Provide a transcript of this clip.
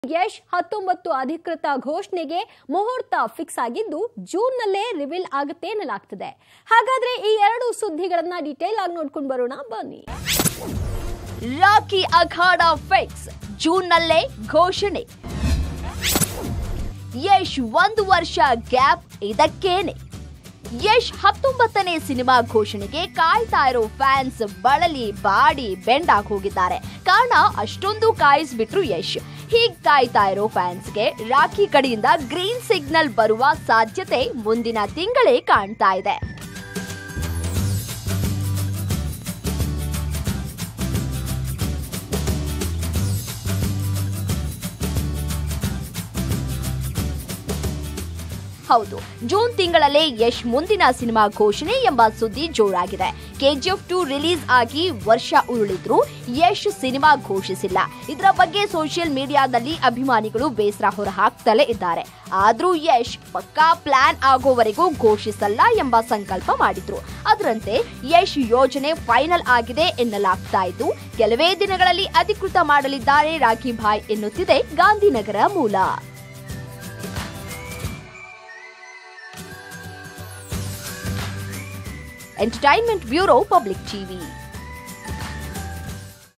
ಯಶ್ ಹತ್ತೊಂಬತ್ತು ಅಧಿಕೃತ ಘೋಷಣೆಗೆ ಮುಹೂರ್ತ ಫಿಕ್ಸ್ ಆಗಿದ್ದು ಜೂನ್ನಲ್ಲೇ ರಿವೀಲ್ ಆಗುತ್ತೆ ಎನ್ನಲಾಗ್ತದೆ ಹಾಗಾದ್ರೆ ಈ ಎರಡು ಸುದ್ದಿಗಳನ್ನ ಡೀಟೇಲ್ ಆಗಿ ನೋಡ್ಕೊಂಡು ಬರೋಣ ಬನ್ನಿ ರಾಕಿ ಅಖಾಡ ಫಿಕ್ಸ್ ಜೂನ್ನಲ್ಲೇ ಘೋಷಣೆ ಯಶ್ ಒಂದು ವರ್ಷ ಗ್ಯಾಪ್ ಇದಕ್ಕೇನೆ ಯಶ್ ಹತ್ತೊಂಬತ್ತನೇ ಸಿನಿಮಾ ಘೋಷಣೆಗೆ ಕಾಯ್ತಾ ಇರೋ ಫ್ಯಾನ್ಸ್ ಬಳಲಿ ಬಾಡಿ ಬೆಂಡಾಗ್ ಹೋಗಿದ್ದಾರೆ ಕಾರಣ ಅಷ್ಟೊಂದು ಕಾಯಿಸ್ಬಿಟ್ರು ಯಶ್ ಹೀಗ್ ಕಾಯ್ತಾ ಇರೋ ಫ್ಯಾನ್ಸ್ಗೆ ರಾಖಿ ಕಡೆಯಿಂದ ಗ್ರೀನ್ ಸಿಗ್ನಲ್ ಬರುವ ಸಾಧ್ಯತೆ ಮುಂದಿನ ತಿಂಗಳೇ ಕಾಣ್ತಾ ಇದೆ ಹೌದು ಜೂನ್ ತಿಂಗಳಲ್ಲೇ ಯಶ್ ಮುಂದಿನ ಸಿನಿಮಾ ಘೋಷಣೆ ಎಂಬ ಸುದ್ದಿ ಜೋರಾಗಿದೆ ಕೆಜಿಎಫ್ ಟು ರಿಲೀಸ್ ಆಗಿ ವರ್ಷ ಉರುಳಿದ್ರು ಯಶ್ ಸಿನಿಮಾ ಘೋಷಿಸಿಲ್ಲ ಇದರ ಬಗ್ಗೆ ಸೋಷಿಯಲ್ ಮೀಡಿಯಾದಲ್ಲಿ ಅಭಿಮಾನಿಗಳು ಬೇಸರ ಹೊರಹಾಕ್ತಲೇ ಇದ್ದಾರೆ ಆದ್ರೂ ಯಶ್ ಪಕ್ಕಾ ಪ್ಲಾನ್ ಆಗೋವರೆಗೂ ಘೋಷಿಸಲ್ಲ ಎಂಬ ಸಂಕಲ್ಪ ಮಾಡಿದ್ರು ಅದರಂತೆ ಯಶ್ ಯೋಜನೆ ಫೈನಲ್ ಆಗಿದೆ ಎನ್ನಲಾಗ್ತಾ ಇದ್ದು ಕೆಲವೇ ದಿನಗಳಲ್ಲಿ ಅಧಿಕೃತ ಮಾಡಲಿದ್ದಾರೆ ರಾಖಿ ಭಾಯ್ ಎನ್ನುತ್ತಿದೆ ಗಾಂಧಿನಗರ ಮೂಲ ಎಂಟರ್ಟೈನ್ಮೆಂಟ್ ಬ್ಯೂರೋ ಪಬ್ಲಿಕ್ ಟಿವಿ